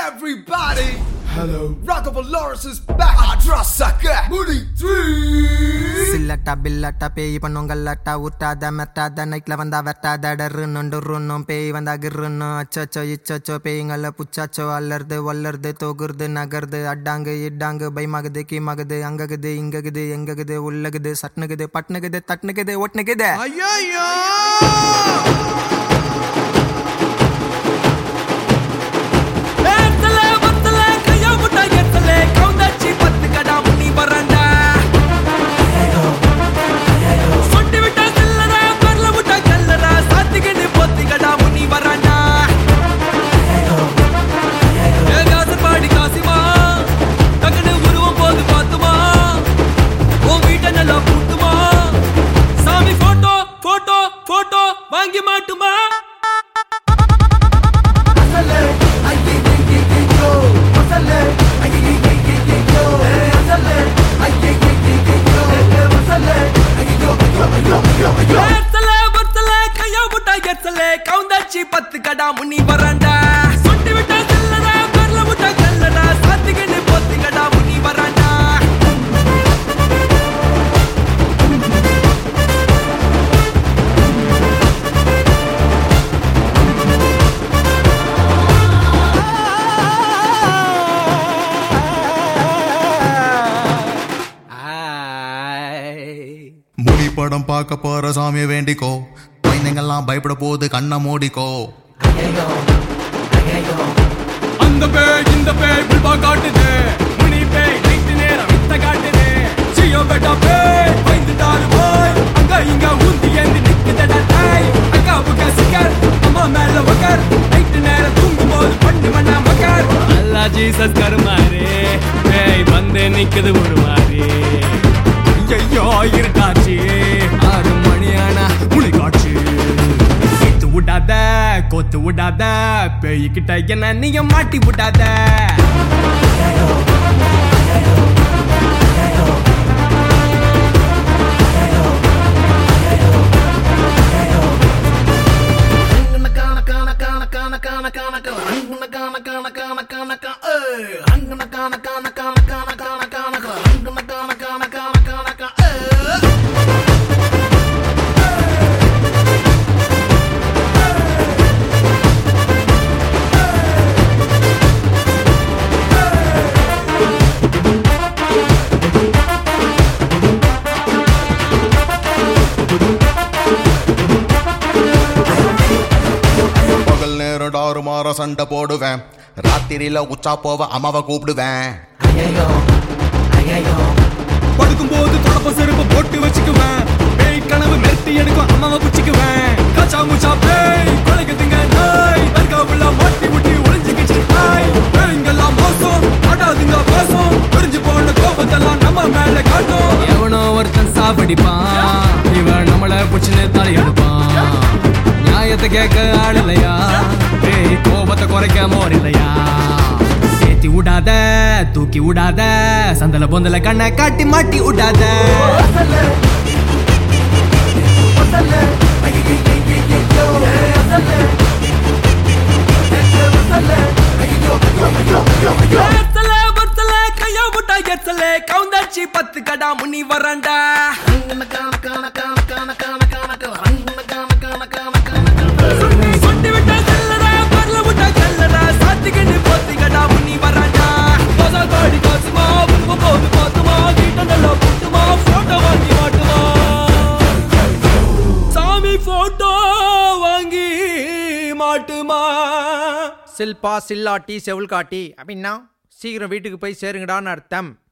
Everybody, Hello. Rockabilly Lawrence is back. I trust sucker. Moody three. சில்லட்டா பில்லட்டா பேய் பண்ணுங்கல்லட்டா உட்டாத மெட்டாத நைட்ல வந்தா வெட்டாத டர்ருன்னும் டுர்ருன்னும் பேய் வந்தா கிர்ருன்னும் அச்சச்சோ இச்சச்சோ பேய்ங்கள புச்சாச்சோ அல்லறது வல்லறது தொகுறது நகருது அட்டாங்கு இட்டாங்கு பயமாகுது கீமாகுது அங்ககுது இங்ககுது எங்ககுது உள்ளகுது சட்னுகுது பட்னுகுது தட்னுகுது ஒட்னுகுது ஐயோ ஏத்தல வத்தல கையா முட்டா ஏத்தல கவுந்தாச்சி பத்து கடா முனி வரண்டா சொட்டி விட்டா செல்லடா பரல முட்டா கல்லடா சாத்திக்கிட்டு பொத்தி கடா முனி வரண்டா ஏ காசு பாடி காசிமா டக்குனு உருவம் போது பார்த்துமா உன் வீட்டை நல்லா பூட்டுமா சாமி போட்டோ போட்டோ போட்டோ வாங்கி மாட்டுமா ஏத்தல வத்தல கையா முட்டா ஏத்தல கவுந்தாச்சி பத்து கடா முனி வரண்டா சொட்டி விட்டா செல்லடா பரல முட்டா கல்லடா சாத்திக்கிட்டு பொத்தி கடா முனி வரண்டா முனி படம் பார்க்க போற சாமியை வேண்டிக்கோ குழந்தைங்கெல்லாம் பயப்பட போகுது கண்ணை மூடிக்கோ அந்த பேய் இந்த பேய் புல்பா காட்டுது முனி பேய் நைட்டு நேரம் வித்த காட்டுது சியோ பெட்டா பேய் பயந்துட்டாரு போய் அங்க இங்க ஊந்தி ஏந்தி நிக்குதடா தாய் அக்கா புக்கா சிக்கர் அம்மா மேல வக்கர் நைட்டு நேரம் தூங்கும் போது பண்ணு மண்ணா மக்கர் அல்லா ஜீசஸ் கருமாரு பேய் வந்து நிக்குது ஒரு மாதிரி ஐயோ இருட்டாச்சு ஆறு மணி ஆனா முளி காட்சி சேர்த்து விடாத கோத்து விடாத பேய்கிட்ட என்ன நீங்க மாட்டி விடாத பகல் நேரம் டாறு மாற சண்டை போடுவேன் ராத்திரியில உச்சா போவ அம்மாவை கூப்பிடுவேன் படுக்கும் போது தொடப்ப செருப்பு போட்டு வச்சுக்குவேன் பேய் கனவு மெருட்டி எடுக்கும் அம்மாவை குச்சிக்குவேன் கச்சா முச்சா பேய் கொலைக்குதுங்க நாய் தற்காப்புல மாட்டி முட்டி ஒளிஞ்சுக்கிச்சு நாய் பேய்ங்கெல்லாம் மோசம் ஆடாதுங்க மோசம் புரிஞ்சு போன கோபத்தெல்லாம் நம்ம மேல காட்டும் எவனோ ஒருத்தன் சாப்பிடிப்பான் இவன் நம்மள புடிச்சுன்னு தலையெடுப்பான் நியாயத்தை கேட்க ஆள் இல்லையா பேய் கோபத்தை குறைக்க மோர் இல்லையா ஏத்தி விடாத தூக்கி விடாத சந்தல பொந்தல கண்ணை காட்டி மாட்டி விடாத ஏத்தல பத்தல கையா முட்டா ஏத்தல கவுந்தாச்சி பத்து கடா முனி வரண்டா சொட்டி விட்டா செல்லடா பரல முட்டா கல்லடா சாத்திக்கிட்டு பொத்தி கடா முனி வரண்டா பசா காடி காசுமா உங்க போது பார்த்துமா கிட்ட நல்லா புட்டுமா போட்டோ வாங்கி மாட்டுமா சாமி போட்டோ வாங்கி மாட்டுமா சில்பா சில்லாட்டி செவுள் காட்டி அப்படின்னா சீக்கிரம் வீட்டுக்கு போய் சேருங்கடான்னு அர்த்தம்